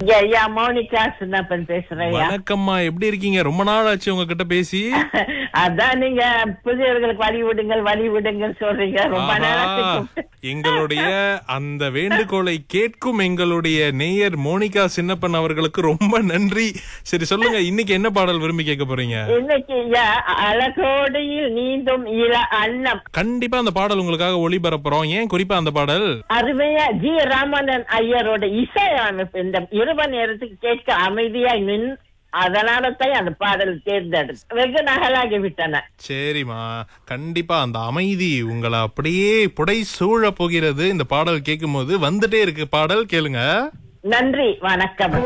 இங்க ஐயா மோனிகா சின்னப்பன் பேசுறேன் ஐயா வணக்கம்மா எப்படி இருக்கீங்க ரொம்ப நாள் ஆச்சு உங்ககிட்ட பேசி அதான் நீங்க புதியவர்களுக்கு வழி விடுங்கள் வழி விடுங்கள் சொல்றீங்க ரொம்ப ஆஹா, நேரத்துக்கு எங்களுடைய அந்த வேண்டுகோளை கேட்கும் எங்களுடைய நேயர் மோனிகா சின்னப்பன் அவர்களுக்கு ரொம்ப நன்றி சரி சொல்லுங்க இன்னைக்கு என்ன பாடல் விரும்பி கேட்க போறீங்க இன்னைக்கு ஐயா அழகோடையில் நீந்தும் இள அன்னம் கண்டிப்பா அந்த பாடல் உங்களுக்காக ஒளிபரப்புறோம் ஏன் குறிப்பா அந்த பாடல் அருமையா ஜி ராமனன் ஐயரோட இசை அமைப்பு இந்த இரவு நேரத்துக்கு கேட்க அமைதியாய் நின் அதனால தான் அந்த பாடல் தேர்ந்தெடுத்து வெகு நகலாகி விட்டன சரிம்மா கண்டிப்பா அந்த அமைதி உங்களை அப்படியே புடை சூழ போகிறது இந்த பாடல் கேட்கும் போது வந்துட்டே இருக்கு பாடல் கேளுங்க நன்றி வணக்கம்